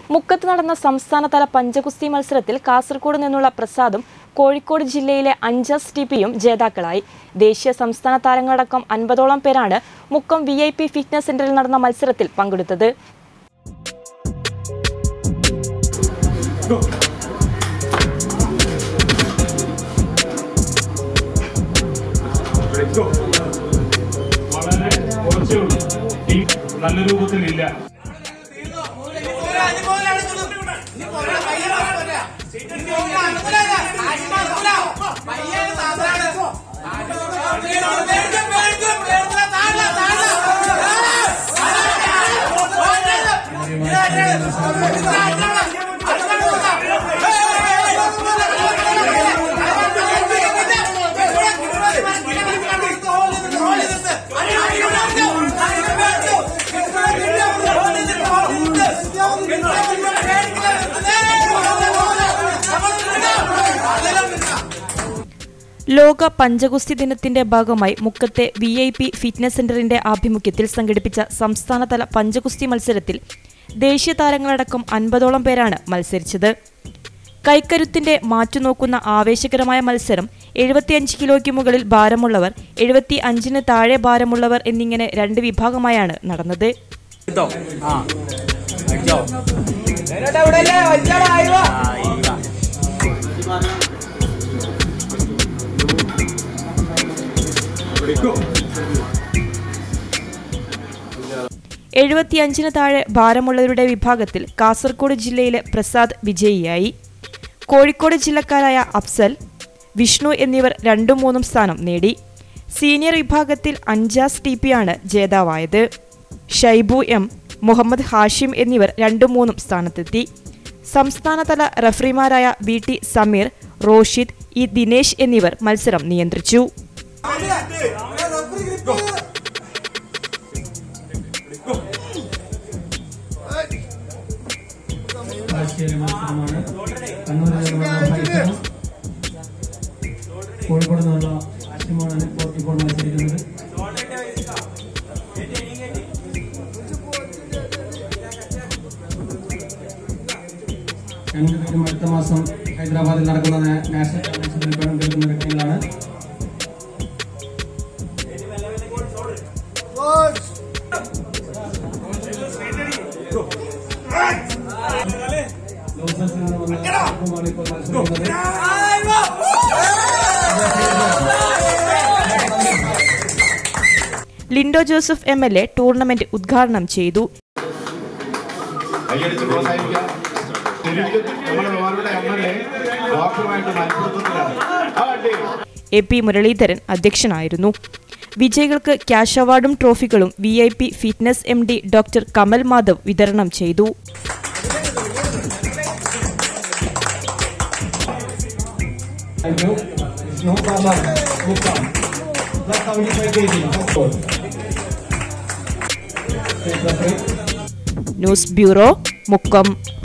മുക്കത്ത് നടന്ന സംസ്ഥാനതല പഞ്ചഗുസ്തി മത്സരത്തിൽ കാസർഗോഡ് നിന്നുള്ള പ്രസാദും കോഴിക്കോട് ജില്ലയിലെ അഞ്ചസ് ടി പിയും ജേതാക്കളായി ദേശീയ സംസ്ഥാന താരങ്ങളടക്കം അൻപതോളം പേരാണ് Mukkam V I P fitness സെന്ററിൽ നടന്ന മത്സരത്തിൽ പങ്കെടുത്തത് വളരെ കുറച്ചേ ഉള്ളൂ ടീം നല്ല രൂപത്തിലില്ല ലോക പഞ്ചഗുസ്തി ദിനത്തിന്റെ ഭാഗമായി മുക്കത്തെ വി ഐ പി ഫിറ്റ്നസ് സെന്ററിന്റെ ആഭിമുഖ്യത്തിൽ സംഘടിപ്പിച്ച സംസ്ഥാനതല പഞ്ചഗുസ്തി മത്സരത്തിൽ ദേശീയ താരങ്ങളടക്കം അൻപതോളം പേരാണ് മത്സരിച്ചത് കൈക്കരുത്തിന്റെ മാറ്റുനോക്കുന്ന ആവേശകരമായ മത്സരം എഴുപത്തിയഞ്ച് കിലോയ്ക്ക് മുകളിൽ ഭാരമുള്ളവർ എഴുപത്തി അഞ്ചിന് താഴെ ഭാരമുള്ളവർ എന്നിങ്ങനെ രണ്ട് വിഭാഗമായാണ് നടന്നത് എടുത്തോ ആ അടിച്ചോ ആ ഇല്ല എഴുപത്തിയഞ്ചിന് താഴെ ഭാരമുള്ളവരുടെ വിഭാഗത്തിൽ കാസർഗോഡ് ജില്ലയിലെ പ്രസാദ് വിജയിയായി കോഴിക്കോട് ജില്ലക്കാരായ അഫ്സൽ വിഷ്ണു എന്നിവർ രണ്ടും മൂന്നും സ്ഥാനം നേടി സീനിയർ വിഭാഗത്തിൽ അഞ്ചാസ് ടി പിയാണ് ജേതാവായത് ഷൈബു എം മുഹമ്മദ് ഹാഷിം എന്നിവർ രണ്ടും മൂന്നും സ്ഥാനത്തെത്തി സംസ്ഥാനതല റഫറിമാരായ V T Sameer Roshid E Dinesh എന്നിവർ മത്സരം നിയന്ത്രിച്ചു രാഷ്ട്രീയ മത്സരമാണ് കണ്ണൂരിൽ നിന്നുള്ള ഫൈസലും കോഴിക്കോട് നിന്നുള്ള ആശിമാണ് ഇപ്പോൾ ഇപ്പോൾ മത്സരിക്കുന്നത് രണ്ടുപേരും അടുത്ത മാസം ഹൈദരാബാദിൽ നടക്കുന്ന നാ- നാഷണൽ ചാമ്പ്യൻഷിപ്പിൽ പങ്കെടുക്കുന്ന വ്യക്തികളാണ് ലോസസിൽ നിന്ന് വന്ന ആർക്കുമാണ് ഇപ്പോൾ മത്സരിക്കുന്നത് Lindo Joseph M L A tournament ഉദ്ഘാടനം ചെയ്തു കൈയടിച്ച് പ്രോത്സാഹിപ്പിക്കാം ശരിക്കും നമ്മുടെ ബഹുമാനപ്പെട്ട എം എൽ എ ഡോക്ടറുമായിട്ട് മത്സരത്തിലാണ് ആ വണ്ടി എ പി മുരളീധരൻ അധ്യക്ഷനായിരുന്നു വിജയികൾക്ക് ക്യാഷ് അവാർഡും ട്രോഫികളും V I P fitness M D doctor Kamal Madhav വിതരണം ചെയ്തു Thank you. It's no problem. Move on. Plus 75 kg. Of course. Take the break. News bureau Mukkam